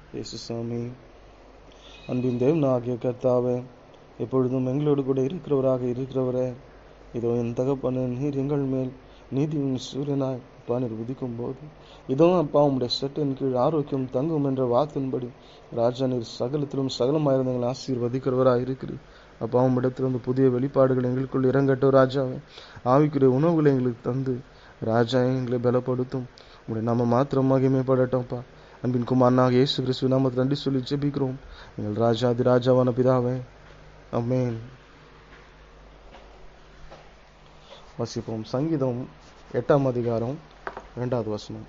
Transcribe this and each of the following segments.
இயேசு சாமி அன்பின் தேவன் ஆகிய கர்த்தாவே எப்பொழுதும் எங்களோடு கூட இருக்கிறவராக இருக்கிறவரே இதோ என் தகப்பனே நீர் எங்கள் மேல் நீதியின் சூரியனாய் அப்பா நீர் உதிக்கும் போது இதோ அப்பா உம்முடைய சட்டின் கீழ் ஆரோக்கியம் தங்கும் என்ற வார்த்தையின்படி ராஜா நீர் சகலத்திலும் சகலமாயிருந்த எங்களை ஆசீர்வதிக்கிறவராக இருக்கிறீர் அப்பா உம்மிடத்திலிருந்து புதிய வெளிப்பாடுகள் எங்களுக்குள் இறங்கட்டும் ராஜாவே ஆவிக்குரிய உணவுகளை எங்களுக்கு தந்து ராஜா எங்களை பலப்படுத்தும் உங்களுடைய நாம மாத்திரம் மகிமைப்படட்டும்ப்பா அன்பின் குமாரனாக இயேசு கிறிஸ்து நாமத்தை நன்றி சொல்லி ஜெபிக்கிறோம் எங்கள் ராஜாதி ராஜாவான பிதாவே அமேன் வசிப்போம் சங்கீதம் எட்டாம் அதிகாரம் இரண்டாவது வசனம்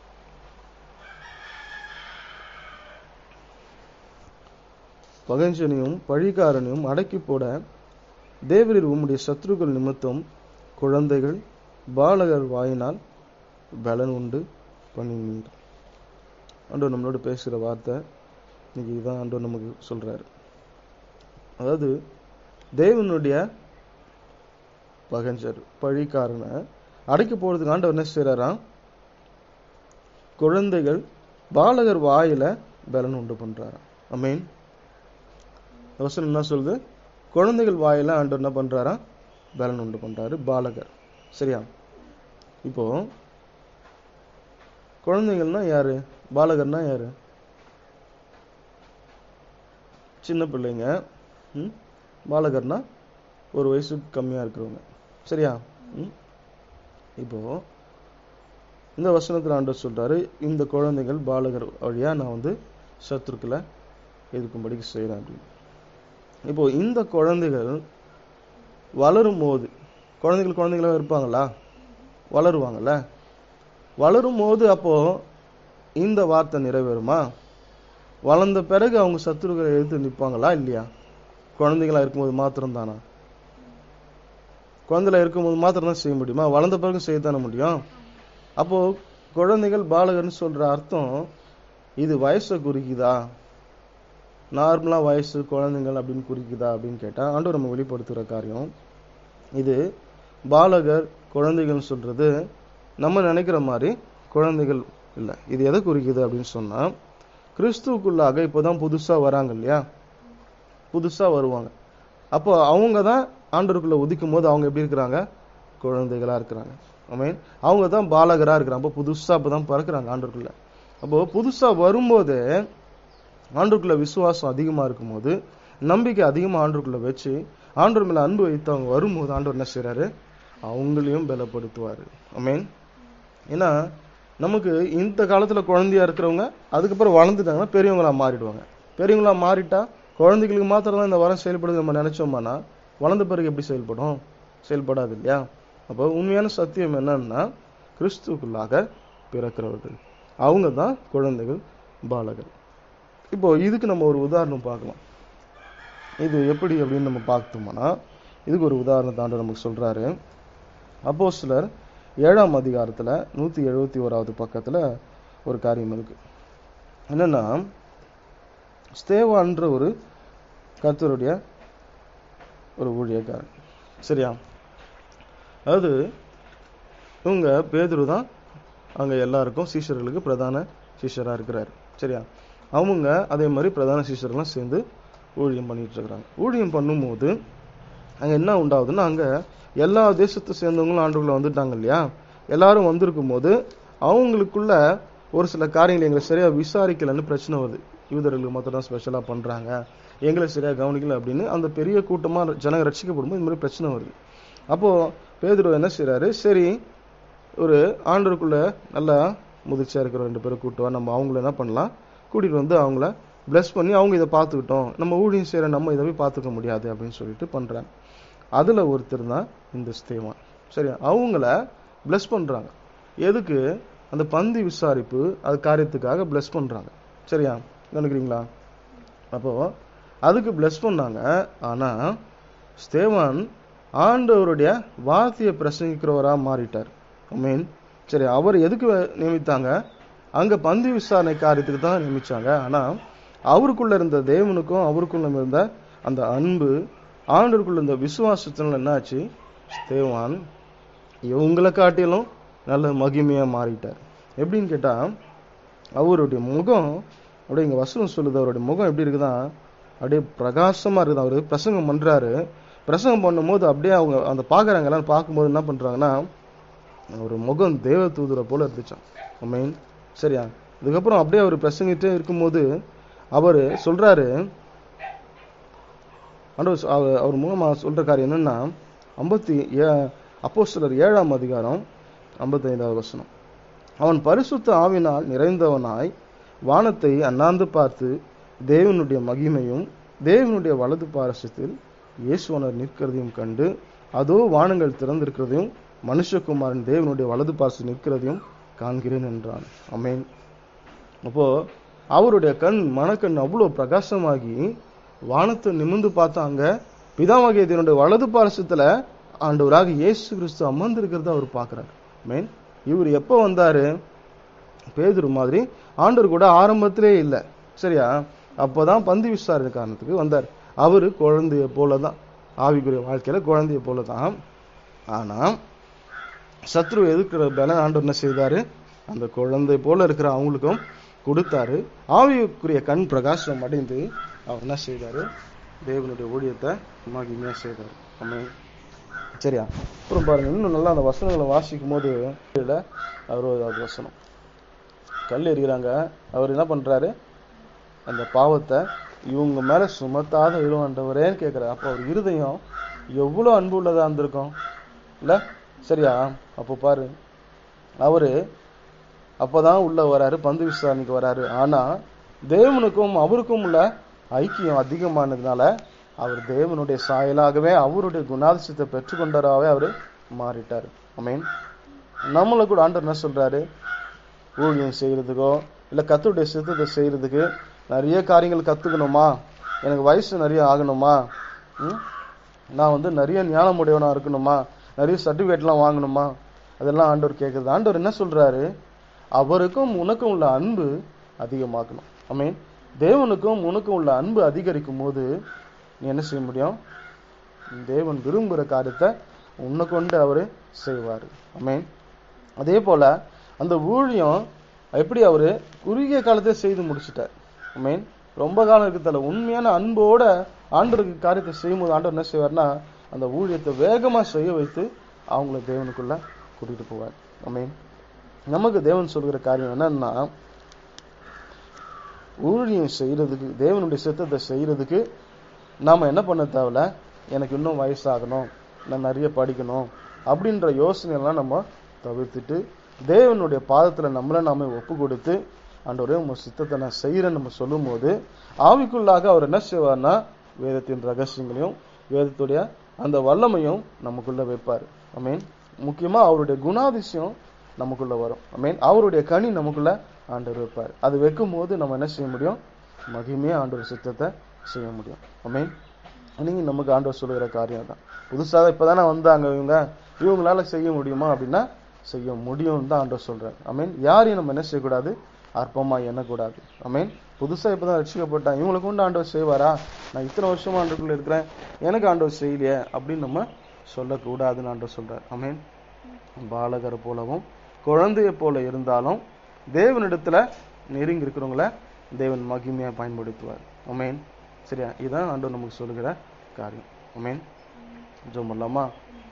பகஞ்சனையும் பழிகாரனையும் அடக்கி போட தேவரீர் உம்முடைய சத்ருக்கள் நிமித்தம் குழந்தைகள் பாலகர் வாயினால் பலன் உண்டு பண்ணினீர் ஆண்டவர் நம்மளோட பேசுகிற வார்த்தை இன்னைக்கு இதுதான் ஆண்டவர் நமக்கு சொல்றாரு அதாவது தேவனுடைய பகஞ்சர் பழிக்காரனை அடைக்க போறதுக்கு ஆண்டவர் என்ன செய்யறாராம் குழந்தைகள் பாலகர் வாயில பலன் உண்டு பண்றாராம் அமீன் வசனம் என்ன சொல்லுது குழந்தைகள் வாயில ஆண்டவர் என்ன பண்றாரா பலன் உண்டு பண்றாரு பாலகர் சரியா இப்போ குழந்தைகள்னா யாரு பாலகர்னா யாரு சின்ன பிள்ளைங்க ம்? பாலகர்னா ஒரு வயசுக்கு கம்மியா இருக்கிறவங்க சரியா ம்? இப்போ இந்த வசனத்தில் ஆண்டவர் சொல்றாரு இந்த குழந்தைகள் பாலகர் வழியா நான் வந்து சத்துருக்களை எதிர்க்கும்படிக்கு செய்கிறேன் அப்படின்னு இப்போ இந்த குழந்தைகள் வளரும் போது குழந்தைகள் குழந்தைகளா இருப்பாங்களா வளருவாங்கல்ல வளரும் போது அப்போ இந்த வார்த்தை நிறைவேறுமா வளர்ந்த பிறகு அவங்க சத்துருக்களை எதிர்த்து நிற்பாங்களா இல்லையா குழந்தைகளா இருக்கும்போது மாத்திரம் தானா குழந்தைல இருக்கும்போது மாத்திரம் தான் செய்ய முடியுமா வளர்ந்த பிறகு செய்யத்தானே முடியும் அப்போ குழந்தைகள் பாலகர்னு சொல்ற அர்த்தம் இது வயசை குறிக்குதா நார்மலா வயசு குழந்தைகள் அப்படின்னு குறிக்குதா அப்படின்னு கேட்டா ஆண்டவர் நம்ம வெளிப்படுத்துகிற காரியம் இது பாலகர் குழந்தைகள் சொல்றது நம்ம நினைக்கிற மாதிரி குழந்தைகள் இல்லை இது எதை குறிக்குது அப்படின்னு சொன்னா கிறிஸ்துவுக்குள்ளாக இப்போதான் புதுசா வராங்க இல்லையா புதுசா வருவாங்க அப்போ அவங்க தான் ஆண்டவருக்குள்ள உதிக்கும் போது அவங்க எப்படி இருக்கிறாங்க குழந்தைகளா இருக்கிறாங்க மீன் அவங்க தான் பாலகரா இருக்கிறாங்க அப்போ புதுசா அப்பதான் பிறக்கிறாங்க ஆண்டவருக்குள்ள அப்போ புதுசா வரும்போது ஆண்டவருக்குள்ள விசுவாசம் அதிகமா இருக்கும்போது நம்பிக்கை அதிகமா ஆண்டவருக்குள்ள வச்சு ஆண்டவர் மேல அன்பு வைத்து அவங்க வரும்போது ஆண்டவர் என்ன செய்றாரு அவங்களையும் பலப்படுத்துவாரு மீன் ஏன்னா நமக்கு இந்த காலத்துல குழந்தையா இருக்கிறவங்க அதுக்கப்புறம் வளர்ந்துட்டாங்கன்னா பெரியவங்களா மாறிடுவாங்க பெரியவங்களா மாறிட்டா குழந்தைகளுக்கு மாத்திரம் தான் இந்த வரம் செயல்படுது நம்ம நினைச்சோம்னா வளர்ந்த பிறகு எப்படி செயல்படும் செயல்படாது இல்லையா அப்போ உண்மையான சத்தியம் என்னன்னா கிறிஸ்துக்குள்ளாக பிறக்கிறவர்கள் அவங்க தான் குழந்தைகள் பாலகர் இப்போ இதுக்கு நம்ம ஒரு உதாரணம் பார்க்கலாம் இது எப்படி அப்படின்னு நம்ம பார்த்தோம்னா இதுக்கு ஒரு உதாரணத்தை ஆண்டு நமக்கு சொல்றாரு அப்போ சிலர் ஏழாம் அதிகாரத்துல நூத்தி எழுபத்தி ஓராவது பக்கத்துல ஒரு காரியம் இருக்கு என்னன்னா ஸ்தேவான்ற ஒரு கர்த்தருடைய ஒரு ஊழியக்காரன் சரியா அதாவது இவங்க பேதுரு தான் அங்க எல்லாருக்கும் சீஷர்களுக்கு பிரதான சீஷரா இருக்கிறாரு சரியா அவங்க அதே மாதிரி பிரதான சீஷர்லாம் சேர்ந்து ஊழியம் பண்ணிட்டு இருக்கிறாங்க ஊழியம் பண்ணும்போது அங்க என்ன உண்டாகுதுன்னா அங்க எல்லா தேசத்தை சேர்ந்தவங்களும் ஆண்டுக்குள்ள வந்துட்டாங்க இல்லையா எல்லாரும் வந்திருக்கும் போது அவங்களுக்குள்ள ஒரு சில காரியங்களை எங்களை சரியா விசாரிக்கலன்னு பிரச்சனை வருது யூதர்களுக்கு மட்டும் தான் ஸ்பெஷலா பண்றாங்க எங்களை சரியா கவனிக்கல அப்படின்னு அந்த பெரிய கூட்டமா ஜனங்க ரட்சிக்கப்படும் இந்த மாதிரி பிரச்சனை வருது அப்போ பேதுரு என்ன செய்றாரு சரி ஒரு ஆண்டருக்குள்ள நல்லா முதிர்ச்சியா இருக்கிற ரெண்டு பேரும் கூட்டுவா நம்ம அவங்கள என்ன பண்ணலாம் கூட்டிட்டு வந்து அவங்கள பிளஸ் பண்ணி அவங்க இதை பார்த்துக்கிட்டோம் நம்ம ஊழியம் செய்யற நம்ம இதை போய் பார்த்துக்க முடியாது அப்படின்னு சொல்லிட்டு பண்றாங்க அதுல ஒருத்தர் தான் இந்த ஸ்தேவான் சரியா அவங்கள பிளஸ் பண்றாங்க எதுக்கு அந்த பந்தி விசாரிப்பு அது காரியத்துக்காக பிளஸ் பண்றாங்க சரியா கவனிக்கிறீங்களா அப்போ அதுக்கு பிளஸ் பண்ணாங்க ஆனா ஸ்தேவான் ஆண்டவருடைய வார்த்தையை பிரசங்கிக்கிறவரா மாறிட்டார் மீன் சரி அவர் எதுக்கு நியமித்தாங்க அங்க பந்தி விசாரணை காரியத்துக்கு தான் நியமிச்சாங்க ஆனா அவருக்குள்ள இருந்த தேவனுக்கும் அவருக்குள்ள இருந்த அந்த அன்பு ஆண்டவருக்குள்ள இருந்த விசுவாசத்தினால என்னாச்சு ஸ்தேவான் இவங்களை காட்டிலும் நல்ல மகிமையா மாறிட்டார் எப்படின்னு கேட்டா அவருடைய முகம் அப்படியே இங்க வசனம் சொல்லுது அவருடைய முகம் எப்படி இருக்குதான் அப்படியே பிரகாசமா இருக்குது அவரு பிரசங்கம் பண்றாரு பிரசங்கம் பண்ணும்போது அப்படியே அவங்க அந்த பாக்குறாங்க எல்லாம் பார்க்கும்போது என்ன பண்றாங்கன்னா ஒரு முகம் தேவ தூதுரை போல இருந்துச்சாம் மீன் சரியா இதுக்கப்புறம் அப்படியே அவர் பிரசங்கிட்டே இருக்கும்போது அவர் சொல்றாரு ஆண்டவர் சொ- அவர் அவர் மூலமா சொல்ற காரியம் என்னன்னா ஐம்பத்தி ஏ அப்போஸ்தலர் ஏழாம் அதிகாரம் ஐம்பத்தைந்தாவது வசனம் அவன் பரிசுத்த ஆவினால் நிறைந்தவனாய் வானத்தை அண்ணாந்து பார்த்து தேவனுடைய மகிமையும் தேவனுடைய வலது பாரசத்தில் இயேசுவனர் நிற்கிறதையும் கண்டு அதோ வானங்கள் திறந்திருக்கிறதையும் மனுஷகுமாரன் தேவனுடைய வலது பாரசத்தில் நிற்கிறதையும் காண்கிறேன் என்றான் அமேன் அப்போ அவருடைய கண் மனக்கண் அவ்வளவு பிரகாசமாகி வானத்தை நிமிர்ந்து பார்த்தாங்க பிதாவாகிய தேவனுடைய வலது பாரசத்துல ஆண்டவராக இயேசு கிறிஸ்து அமர்ந்திருக்கிறத அவர் பார்க்கிறார் மீன் இவர் எப்போ வந்தாரு பேதுரு மாதிரி ஆண்டவர் கூட ஆரம்பத்திலே இல்லை சரியா அப்போதான் பந்து விசாரணை காரணத்துக்கு வந்தார் அவரு குழந்தைய போலதான் ஆவிக்குரிய வாழ்க்கையில குழந்தைய போலதான் ஆனா சத்ரு எதிர்க்கிற பலன் ஆண்டவர் என்ன செய்தாரு அந்த குழந்தை போல இருக்கிற அவங்களுக்கும் கொடுத்தாரு ஆவிக்குரிய கண் பிரகாசம் அடைந்து அவர் என்ன செய்தாரு தேவனுடைய ஊழியத்தை மகிமையா செய்தார் ஆமென். சரியா அப்புறம் பாருங்க இன்னும் நல்லா அந்த வசனங்களை வாசிக்கும் போது இதுல அறுபதாவது வசனம் கல் எறிகிறாங்க அவர் என்ன பண்றாரு அந்த பாவத்தை இவங்க மேல சுமத்தாத இருவாண்டவரேன்னு கேட்கிறாரு அப்போ அவர் இருதயம் எவ்வளவு அன்பு உள்ளதா இருந்திருக்கும் இல்ல சரியா அப்போ பாரு அவரு அப்பதான் உள்ள வராரு பந்து விசாரணைக்கு வராரு ஆனா தேவனுக்கும் அவருக்கும் உள்ள ஐக்கியம் அதிகமானதுனால அவர் தேவனுடைய சாயலாகவே அவருடைய குணாதிசயத்தை பெற்றுக்கொண்டவராகவே அவரு மாறிட்டாரு மீன் நம்மள கூட ஆண்டவர் என்ன சொல்றாரு ஊழியம் செய்யறதுக்கோ இல்ல கத்துடைய சித்தத்தை செய்யறதுக்கு நிறைய காரியங்கள் கத்துக்கணுமா எனக்கு வயசு நிறைய ஆகணுமா ம்? நான் வந்து நிறைய ஞானம் உடையவனா இருக்கணுமா நிறைய சர்டிபிகேட்லாம் வாங்கணுமா அதெல்லாம் ஆண்டவர் கேட்குறது ஆண்டவர் என்ன சொல்றாரு அவருக்கும் உனக்கும் உள்ள அன்பு அதிகமாக்கணும் ஐ மீன் தேவனுக்கும் உனக்கும் உள்ள அன்பு அதிகரிக்கும் போது நீ என்ன செய்ய முடியும் தேவன் விரும்புகிற காரியத்தை உன்னை கொண்டு அவரு செய்வார் ஐ மீன் அதே போல அந்த ஊழியம் எப்படி அவரு குறுகிய காலத்தை செய்து முடிச்சிட்டார் ஐ மீன் ரொம்ப காலம் இருக்கிறதால உண்மையான அன்போட ஆண்டவருக்கு காரியத்தை செய்யும்போது ஆண்டவர் என்ன செய்வார்னா அந்த ஊழியத்தை வேகமா செய்ய வைத்து அவங்கள தேவனுக்குள்ள கூட்டிட்டு போவார் ஐ மீன் நமக்கு தேவன் சொல்கிற காரியம் என்னன்னா ஊழியம் செய்யறதுக்கு தேவனுடைய சித்தத்தை செய்யறதுக்கு நாம என்ன பண்ண தேவையில்ல எனக்கு இன்னும் வயசாகணும் நான் நிறைய படிக்கணும் அப்படின்ற யோசனையெல்லாம் நம்ம தவிர்த்துட்டு தேவனுடைய பாதத்துல நம்மளை நாம ஒப்பு கொடுத்து ஆண்டவரே உங்க சித்தத்தை நான் செய்யறேன்னு நம்ம சொல்லும் போது ஆவிக்குள்ளாக அவர் என்ன செய்வார்னா வேதத்தின் ரகசியங்களையும் வேதத்துடைய அந்த வல்லமையும் நமக்குள்ள வைப்பார் ஐ மீன் முக்கியமா அவருடைய குணாதிசயம் நமக்குள்ள வரும் ஐ மீன் அவருடைய கனி நமக்குள்ள ஆண்டவர் வைப்பார் அது வைக்கும் போது நம்ம என்ன செய்ய முடியும் மகிமையா ஆண்டவர் சித்தத்தை செய்ய முடியும் ஐ மீன் நீங்க நமக்கு ஆண்டவர் சொல்லுகிற காரியம் தான் புதுசாக இப்பதானே வந்தாங்க இவங்க இவங்களால செய்ய முடியுமா அப்படின்னா செய்ய முடியும் தான் ஆண்டவர் சொல்றாரு ஐ மீன் யாரையும் நம்ம என்ன செய்யக்கூடாது அற்பமா எண்ணக்கூடாது ஐ மீன் புதுசா இப்பதான் ரட்சிக்கப்பட்டான் இவங்களை கொண்டு ஆண்டவர் செய்வாரா நான் இத்தனை வருஷமா ஆண்டவருக்குள்ள இருக்கிறேன் எனக்கு ஆண்டவர் செய்யலையே அப்படின்னு நம்ம சொல்லக்கூடாதுன்னு ஆண்டவர் சொல்றாரு ஐ மீன் பாலகர் போலவும் குழந்தைய போல இருந்தாலும் தேவனிடத்துல நெருங்கி இருக்கிறவங்கள தேவன் மகிமையா பயன்படுத்துவார் அமேன் சரியா இதுதான் ஆண்டவர் நமக்கு சொல்லுகிற காரியம் அமேன் ஜோம் பண்ணலாமா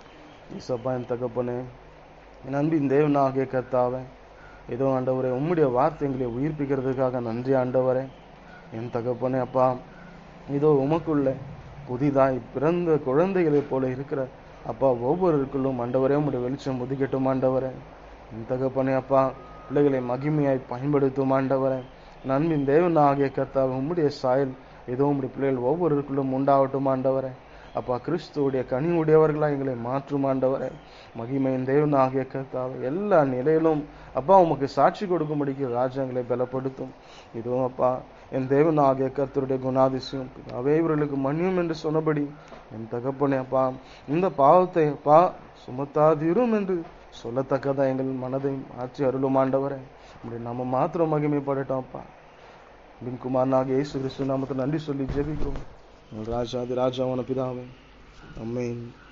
ஈசப்பா என் தகப்பனே என் அன்பின் தேவனாகிய கர்த்தாவே ஏதோ ஆண்டவரே உம்முடைய வார்த்தைகளை உயிர்ப்பிக்கிறதுக்காக நன்றி ஆண்டவரே என் தகப்பனே அப்பா இதோ உமக்குள்ள புதிதாய் பிறந்த குழந்தைகளைப் போல இருக்கிற அப்பா ஒவ்வொருவருக்குள்ளும் ஆண்டவரே உம்முடைய வெளிச்சம் ஒதுக்கட்டும் ஆண்டவரே என் தகப்பனே அப்பா பிள்ளைகளை மகிமையாய் பயன்படுத்தும் ஆண்டவரே நன்பின் தேவன் ஆகிய கர்த்தாவே உம்முடைய சாயல் ஏதோ உம்முடைய பிள்ளைகள் ஒவ்வொருவருக்குள்ளும் உண்டாகட்டும் ஆண்டவரே அப்பா கிறிஸ்துவுடைய கனி உடையவர்களா எங்களை மாற்றும் ஆண்டவரே மகிமையின் தேவன் ஆகிய கர்த்தாவே எல்லா நிலையிலும் அப்பா உமக்கு சாட்சி கொடுக்கும்படிக்கு ராஜ்யங்களை பலப்படுத்தும் இதுவும் அப்பா என் தேவன் ஆகிய கர்த்தருடைய குணாதிசயம் அவை இவர்களுக்கு மன்னியும் என்று சொன்னபடி என் தகப்பனே அப்பா இந்த பாவத்தை அப்பா சுமத்தாதிரும் என்று சொல்லத்தக்கதா எங்கள் மனதை மாற்றி அருளும் ஆண்டவரே அப்படி நம்ம மாத்திரம் மகிமைப்படட்டும் அப்பா பின் குமாரனாக இயேசு கிறிஸ்து நாமத்தை நன்றி சொல்லி ஜெபிக்கிறோம் ராஜாதி ராஜாவான பிதாவே அம்மேன்